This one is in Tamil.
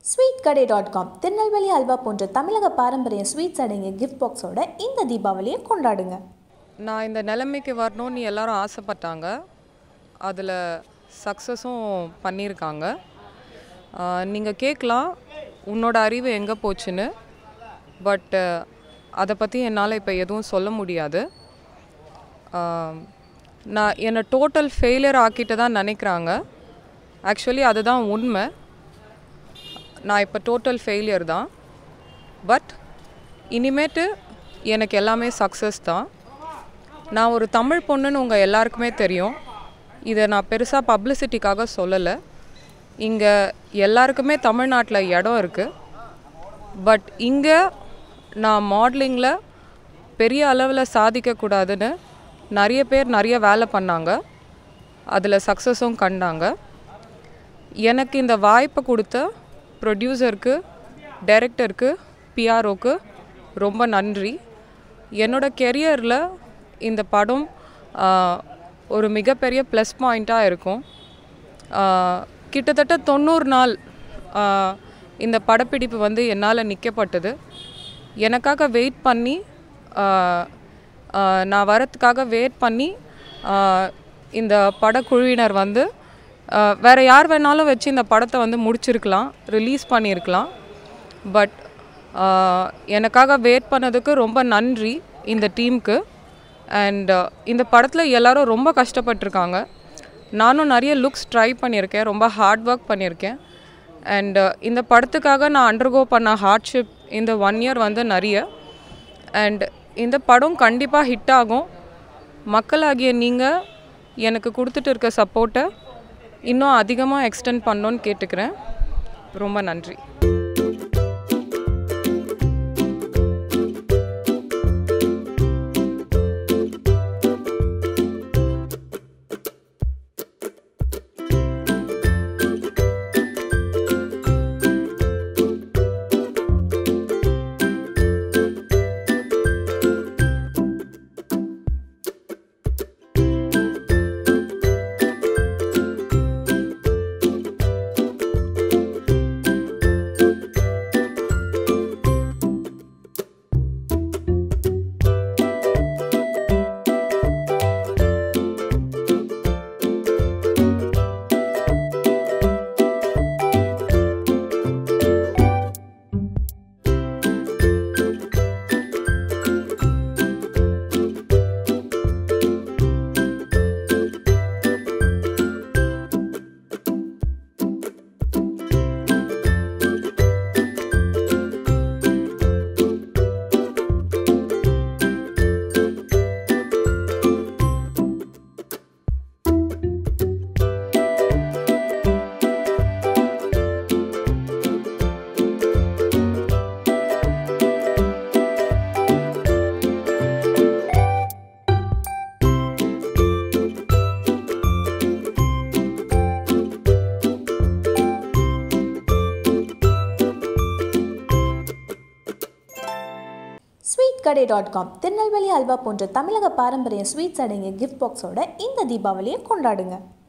ஸ்வீட் கடை டாட் காம் திருநெல்வேலி அல்வா போன்ற தமிழக பாரம்பரிய ஸ்வீட்ஸ் அடங்கிய கிஃப்ட் பாக்ஸோட இந்த தீபாவளியை கொண்டாடுங்க நான் இந்த நிலைமைக்கு வரணும்னு எல்லாரும் ஆசைப்பட்டாங்க அதில் சக்ஸஸும் பண்ணியிருக்காங்க நீங்கள் கேட்கலாம் உன்னோட அறிவு எங்கே போச்சுன்னு பட் அதை பற்றி என்னால் இப்போ எதுவும் சொல்ல முடியாது ஆஹ், நான் என்னை டோட்டல் ஃபெயிலியர் ஆக்கிட்டு தான் நினைக்கிறாங்க ஆக்சுவலி அதுதான் உண்மை நான் இப்போ டோட்டல் ஃபெயிலியர் தான் பட் இனிமேட்டு எனக்கு எல்லாமே சக்ஸஸ் தான் நான் ஒரு தமிழ் பொண்ணுன்னு உங்கள் எல்லாருக்குமே தெரியும் இதை நான் பெருசாக பப்ளிசிட்டிக்காக சொல்லலை இங்கே எல்லாருக்குமே தமிழ்நாட்டில் இடம் இருக்குது பட் இங்கே நான் மாடலிங்கில் பெரிய அளவில் சாதிக்கக்கூடாதுன்னு நிறைய பேர் நிறைய வேலை பண்ணாங்க அதில் சக்ஸஸும் கண்டாங்க எனக்கு இந்த வாய்ப்பை கொடுத்த ப்ரொடியூசருக்கு டைரக்டருக்கு பிஆர்ஓக்கு ரொம்ப நன்றி என்னோட கெரியரில் இந்த படம் ஆஹ், ஒரு மிகப்பெரிய ப்ளஸ் பாயிண்ட்டாக இருக்கும் ஆஹ், கிட்டத்தட்ட தொண்ணூறு நாள் ஆஹ், இந்த படப்பிடிப்பு வந்து என்னால் நிற்கப்பட்டது எனக்காக வெயிட் பண்ணி ஆஹ், ஆஹ், நான் வரத்துக்காக வெயிட் பண்ணி ஆஹ், இந்த படக்குழுவினர் வந்து ஆஹ், வேற யார் வேணாலும் வச்சு இந்த படத்தை வந்து முடிச்சிருக்கலாம் ரிலீஸ் பண்ணியிருக்கலாம் பட் எனக்காக வெயிட் பண்ணதுக்கு ரொம்ப நன்றி இந்த டீமுக்கு அண்ட் இந்த படத்தில் எல்லாரும் ரொம்ப கஷ்டப்பட்டிருக்காங்க நானும் நிறைய லுக்ஸ் ட்ரை பண்ணியிருக்கேன் ரொம்ப ஹார்ட் ஒர்க் பண்ணியிருக்கேன் அண்ட் இந்த படத்துக்காக நான் அண்டர்கோ பண்ண ஹார்ட்ஷிப் இந்த ஒன் இயர் வந்து நிறைய அண்ட் இந்த படம் கண்டிப்பாக ஹிட் ஆகும் மக்களாகிய நீங்கள் எனக்கு கொடுத்துட்டு இருக்க சப்போர்ட்டை இன்னும் அதிகமாக எக்ஸ்டெண்ட் பண்ணணும்னு கேட்டுக்கிறேன் ரொம்ப நன்றி ஸ்வீட் கடை டாட் காம் திருநெல்வேலி அல்வா போன்ற தமிழக பாரம்பரிய ஸ்வீட்ஸ் அடங்கிய கிஃப்ட் பாக்ஸோட இந்த தீபாவளியை கொண்டாடுங்க